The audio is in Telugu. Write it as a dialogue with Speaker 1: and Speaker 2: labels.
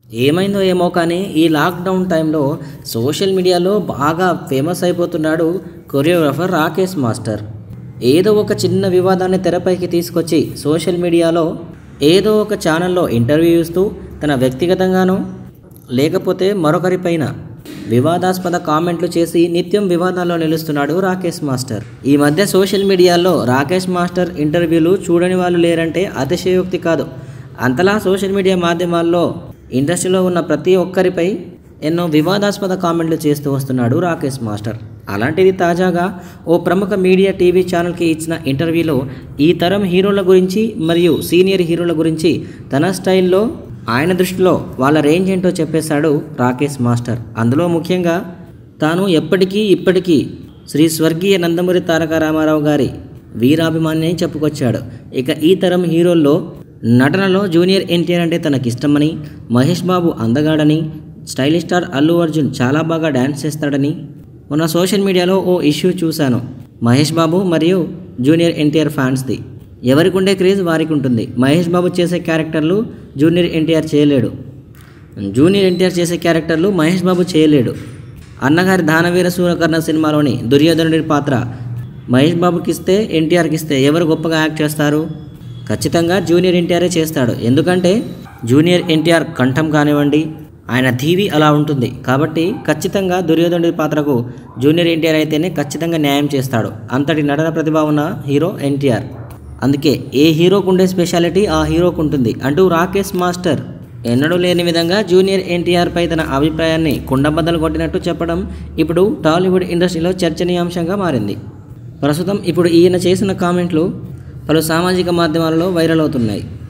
Speaker 1: ఏమైందో ఏమో కానీ ఈ లాక్డౌన్ టైంలో సోషల్ మీడియాలో బాగా ఫేమస్ అయిపోతున్నాడు కొరియోగ్రాఫర్ రాకేష్ మాస్టర్ ఏదో ఒక చిన్న వివాదాన్ని తెరపైకి తీసుకొచ్చి సోషల్ మీడియాలో ఏదో ఒక ఛానల్లో ఇంటర్వ్యూ ఇస్తూ తన వ్యక్తిగతంగానో లేకపోతే మరొకరిపైన వివాదాస్పద కామెంట్లు చేసి నిత్యం వివాదాల్లో నిలుస్తున్నాడు రాకేష్ మాస్టర్ ఈ మధ్య సోషల్ మీడియాలో రాకేష్ మాస్టర్ ఇంటర్వ్యూలు చూడని వాళ్ళు లేరంటే అతిశయోక్తి కాదు అంతలా సోషల్ మీడియా మాధ్యమాల్లో ఇండస్ట్రీలో ఉన్న ప్రతి ఒక్కరిపై ఎన్నో వివాదాస్పద కామెంట్లు చేస్తూ వస్తున్నాడు రాకేష్ మాస్టర్ అలాంటిది తాజాగా ఓ ప్రముఖ మీడియా టీవీ ఛానల్కి ఇచ్చిన ఇంటర్వ్యూలో ఈ తరం హీరోల గురించి మరియు సీనియర్ హీరోల గురించి తన స్టైల్లో ఆయన దృష్టిలో వాళ్ళ రేంజ్ ఏంటో చెప్పేశాడు రాకేష్ మాస్టర్ అందులో ముఖ్యంగా తాను ఎప్పటికీ ఇప్పటికీ శ్రీ స్వర్గీయ నందమూరి తారక రామారావు గారి వీరాభిమాని అని చెప్పుకొచ్చాడు ఇక ఈ తరం హీరోల్లో నటనలో జూనియర్ ఎన్టీఆర్ అంటే తనకిష్టమని మహేష్ బాబు అందగాడని స్టైలిష్ స్టార్ అల్లు అర్జున్ చాలా బాగా డ్యాన్స్ చేస్తాడని మొన్న సోషల్ మీడియాలో ఓ ఇష్యూ చూశాను మహేష్ బాబు మరియు జూనియర్ ఎన్టీఆర్ ఫ్యాన్స్ది ఎవరికి ఉండే క్రేజ్ వారికి ఉంటుంది మహేష్ బాబు చేసే క్యారెక్టర్లు జూనియర్ ఎన్టీఆర్ చేయలేడు జూనియర్ ఎన్టీఆర్ చేసే క్యారెక్టర్లు మహేష్ బాబు చేయలేడు అన్నగారి దానవీర సూరకర్ణ సినిమాలోని దుర్యోధనుడి పాత్ర మహేష్ బాబుకి ఇస్తే ఎన్టీఆర్కి ఇస్తే ఎవరు గొప్పగా యాక్ట్ చేస్తారు ఖచ్చితంగా జూనియర్ ఎన్టీఆరే చేస్తాడు ఎందుకంటే జూనియర్ ఎన్టీఆర్ కంఠం కానివ్వండి ఆయన టీవీ అలా ఉంటుంది కాబట్టి ఖచ్చితంగా దుర్యోధనుడి పాత్రకు జూనియర్ ఎన్టీఆర్ అయితేనే ఖచ్చితంగా న్యాయం చేస్తాడు అంతటి నటన ప్రతిభ ఉన్న హీరో ఎన్టీఆర్ అందుకే ఏ హీరోకు ఉండే స్పెషాలిటీ ఆ హీరోకు ఉంటుంది అంటూ రాకేష్ మాస్టర్ ఎన్నడూ లేని విధంగా జూనియర్ ఎన్టీఆర్పై తన అభిప్రాయాన్ని కుండబద్దలు కొట్టినట్టు చెప్పడం ఇప్పుడు టాలీవుడ్ ఇండస్ట్రీలో చర్చనీయాంశంగా మారింది ప్రస్తుతం ఇప్పుడు ఈయన చేసిన కామెంట్లు పలు సామాజిక మాధ్యమాలలో వైరల్ అవుతున్నాయి